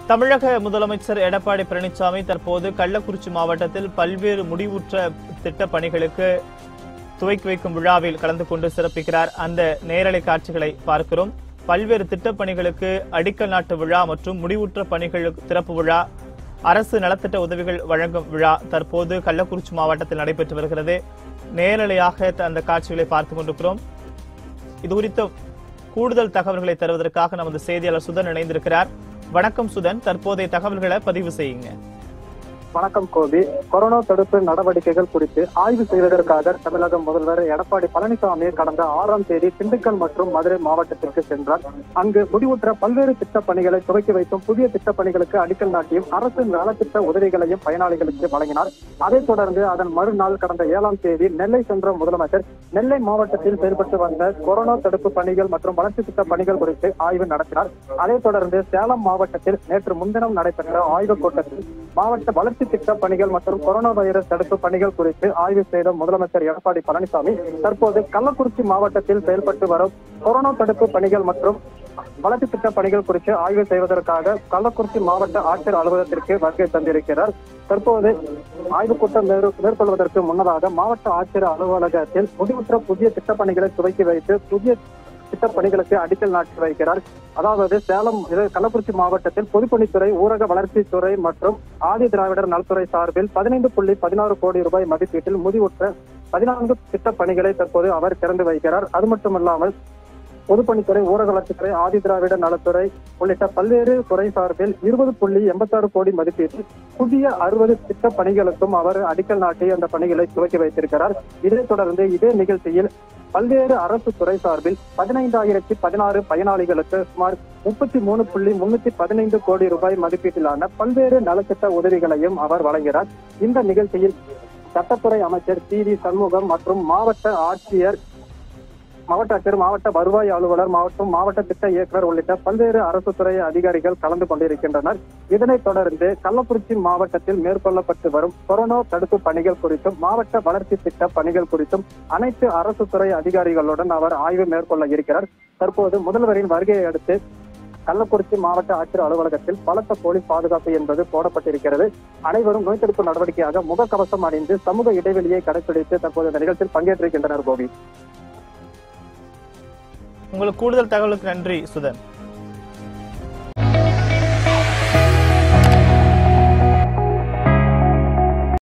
தமிழக முதலமைச்சர் எடப்பாடி பழனிசாமி தற்போது கள்ளக்குறிச்சி மாவட்டத்தில் பல்வேறு முடிவுற்ற திட்டப் பணிகளுக்கு துவக்கி வைக்கும் விழாவில் கலந்து கொண்டு சிறப்பிக்கிறார் அந்த நேரலை காட்சிகளை பார்க்கிறோம் பல்வேறு திட்டப் பணிகளுக்கு அடிக்கல் நாட்டு விழா மற்றும் முடிவுற்ற பணிகளுக்கு திறப்பு விழா அரசு நலத்திட்ட உதவிகள் வழங்கும் விழா தற்போது கள்ளக்குறிச்சி மாவட்டத்தில் நடைபெற்று வருகிறது நேரலையாக அந்த காட்சிகளை பார்த்துக் கொண்டிருக்கிறோம் இது குறித்த கூடுதல் தகவல்களை தருவதற்காக நமது செய்தியாளர் சுதன் இணைந்திருக்கிறார் வணக்கம் சுதன் தற்போதைய தகவல்களை பதிவு செய்யுங்க வணக்கம் கோபி கொரோனா தடுப்பு நடவடிக்கைகள் குறித்து ஆய்வு செய்வதற்காக தமிழக முதல்வர் எடப்பாடி பழனிசாமி கடந்த ஆறாம் தேதி திண்டுக்கல் மற்றும் மதுரை மாவட்டத்திற்கு சென்றார் அங்கு முடிவுற்ற பல்வேறு திட்டப் பணிகளை துவக்கி வைத்தும் புதிய திட்டப் பணிகளுக்கு அடிக்கல் நாட்டியும் அரசு நலத்திட்ட உதவிகளையும் பயனாளிகளுக்கு வழங்கினார் அதைத் தொடர்ந்து அதன் மறுநாள் கடந்த ஏழாம் தேதி நெல்லை சென்ற முதலமைச்சர் நெல்லை மாவட்டத்தில் செயல்பட்டு வந்த கொரோனா தடுப்பு பணிகள் மற்றும் வளர்ச்சி திட்ட பணிகள் குறித்து ஆய்வு நடத்தினார் அதைத் தொடர்ந்து சேலம் மாவட்டத்தில் நேற்று முன்தினம் நடைபெற்ற ஆய்வுக் கூட்டத்தில் மாவட்ட வளர்ச்சி திட்ட பணிகள் மற்றும் கொரோனா வைரஸ் தடுப்பு பணிகள் குறித்து ஆய்வு செய்த முதலமைச்சர் எடப்பாடி பழனிசாமி தற்போது கள்ளக்குறிச்சி மாவட்டத்தில் செயல்பட்டு வரும் கொரோனா தடுப்பு பணிகள் மற்றும் வளர்ச்சி திட்ட பணிகள் குறித்து ஆய்வு செய்வதற்காக கள்ளக்குறிச்சி மாவட்ட ஆட்சியர் அலுவலகத்திற்கு வருகை தந்திருக்கிறார் தற்போது ஆய்வுக் கூட்டம் மேற்- மேற்கொள்வதற்கு முன்னதாக மாவட்ட ஆட்சியர் அலுவலகத்தில் முடிவுற்ற புதிய திட்டப் பணிகளை துவக்கி வைத்து புதிய திட்டப் பணிகளுக்கு அடிக்கல் நாட்டி வைக்கிறார் அதாவது சேலம் இது கள்ளக்குறிச்சி மாவட்டத்தில் பொதுப்பணித்துறை ஊரக வளர்ச்சித்துறை மற்றும் ஆதி திராவிடர் நலத்துறை சார்பில் பதினைந்து புள்ளி பதினாறு கோடி ரூபாய் மதிப்பீட்டில் முடிவுற்ற பதினான்கு திட்டப் பணிகளை தற்போது அவர் திறந்து வைக்கிறார் அது மட்டுமல்லாமல் பொதுப்பணித்துறை ஊரக வளர்ச்சித்துறை ஆதி திராவிட நலத்துறை உள்ளிட்ட பல்வேறு துறை சார்பில் இருபது புள்ளி எண்பத்தாறு கோடி மதிப்பீட்டில் புதிய அறுபது திட்ட பணிகளுக்கும் அவர் அடிக்கல் நாட்டி அந்த பணிகளை துவக்கி வைத்திருக்கிறார் இதைத் தொடர்ந்து இதே நிகழ்ச்சியில் பல்வேறு அரசு துறை சார்பில் பதினைந்தாயிரத்தி பதினாறு பயனாளிகளுக்கு சுமார் முப்பத்தி மூணு புள்ளி முன்னூத்தி பதினைந்து கோடி ரூபாய் மதிப்பீட்டிலான பல்வேறு நலத்திட்ட உதவிகளையும் அவர் வழங்கினார் இந்த நிகழ்ச்சியில் சட்டத்துறை அமைச்சர் சி வி சண்முகம் மற்றும் மாவட்ட ஆட்சியர் மாவட்ட ஆட்சியர் மாவட்ட வருவாய் அலுவலர் மாவட்டம் மாவட்ட திட்ட இயக்குனர் உள்ளிட்ட பல்வேறு அரசு துறை அதிகாரிகள் கலந்து கொண்டிருக்கின்றனர் இதனைத் தொடர்ந்து கள்ளக்குறிச்சி மாவட்டத்தில் மேற்கொள்ளப்பட்டு வரும் கொரோனா தடுப்பு பணிகள் குறித்தும் மாவட்ட வளர்ச்சி திட்ட பணிகள் குறித்தும் அனைத்து அரசு துறை அதிகாரிகளுடன் அவர் ஆய்வு மேற்கொள்ள இருக்கிறார் தற்போது முதல்வரின் வருகையை அடுத்து கள்ளக்குறிச்சி மாவட்ட ஆட்சியர் அலுவலகத்தில் பலத்த போலீஸ் பாதுகாப்பு என்பது போடப்பட்டிருக்கிறது அனைவரும் நோய் தடுப்பு நடவடிக்கையாக முகக்கவசம் அணிந்து சமூக இடைவெளியை கடைபிடித்து தற்போது இந்த நிகழ்ச்சியில் பங்கேற்றிருக்கின்றனர் கோபி உங்களுக்கு கூடுதல் தகவலுக்கு நன்றி சுதன்